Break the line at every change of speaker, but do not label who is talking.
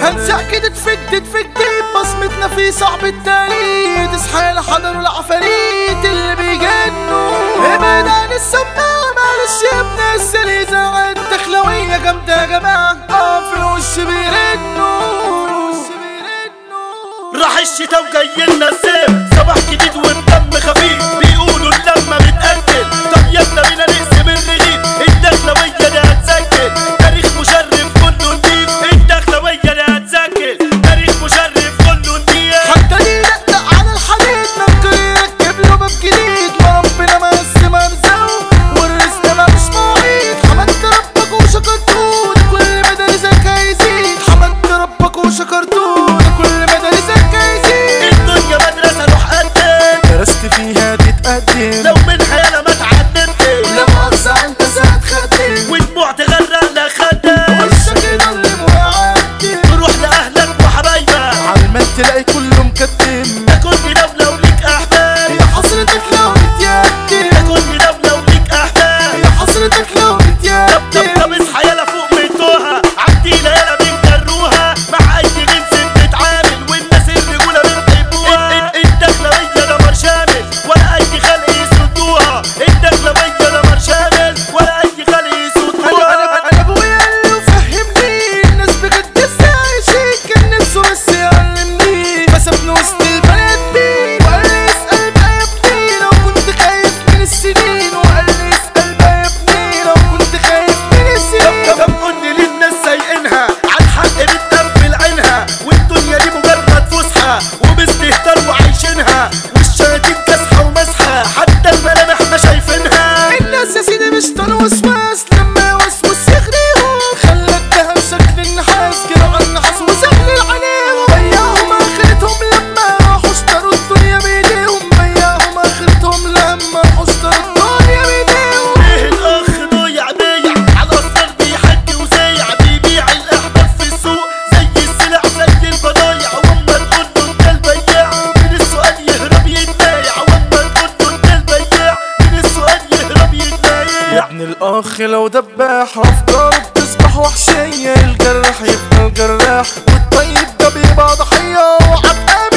هنسع كده تفك تفك بصمتنا في صعب التاني تصحى الحضر والعفاريت اللي بيجنوا ابعد عن السماعة معلش يا ابن السليزة الدخلوية جامدة يا جماعة اه في الوش بيرنوا
راح الشتا وجاي لنا الصيف صباح جديد والدم خفيف بيقولوا اللمة بتقتل طب يلا بينا نقسم الرغيف الدخلوية دي هتسجل تاريخ مشرف كله نضيف الدخلوية دي هتسجل تاريخ مشرف كله نضيف
حتى اللي يدق على الحديد ممكن يركب له باب جديد ما ربنا ما قسم ارزاقه والرزق ما مش مواعيد حمدت ربك وشكرته ده كل مدارسك هيزيد حمدت ربك وشكرته ده كل مدارسك هيزيد
الدنيا مدرسة روح قدم
درست فيها تتقدم
لو منها انا ما اتعلمتش
لما أقصى انت ساتخدم
ودموع تغرق لا خدام
وشك يضل ويعدي
تروح لاهلك وحبايبك
عالمال تلاقي كله مكتم
تاكل بدولة وليك احباب
يا حسرتك لو متيتم
تاكل بدولة وليك احباب
يا حسرتك لو
طب طب
متيتم
طب اصحى يلا فوق من توها عدي ليلة بنكروها مع اي جنس بنتعامل والناس الرجولة بنحبوها الدخلوية دمر شامل ولا اي خلق يسدوها الدخلوية دمر شامل ولا اي خلق
انا
يسدوها
انا انا ابويا اللي فهمني الناس بجد ازاي عايشين كان نفسه بس يعلمني فسابني وسط البنات دي وقال لي اسال بقى يا ابني لو كنت خايف من السنين وقال لي اسال بقى يا ابني لو كنت خايف من السنين
طب طب قول لي ليه الناس سايقينها على الحق بتقفل عينها والدنيا دي مجرد فسحة وباستهتار وعايشينها والشياطين كاسحة ومسحة حتى الملامح ما شايفينها
الناس يا سيدي مش طالوا وسواس لما يوسوس يغريهم خلى الدهب شكل النحاس كده على النحاس وسهل العليهم بيعهم اخرتهم لما راحوا اشتروا الدنيا بايديهم بيعهم اخرتهم لما راحوا اشتروا الدنيا بايديهم
ليه الاخ ضيع بيع على الصدر بيحكي وزيع بيبيع الاحباب في السوق زي السلع زي البضايع واما تقول له انت البياع من السؤال يهرب يتبايع واما تقول له انت البياع من السؤال يهرب يتبايع
يعني الاخ لو دباح افكاره بتصبح وحشية الجراح يفضل جراح والطيب ده بيبقى ضحية وهتقابل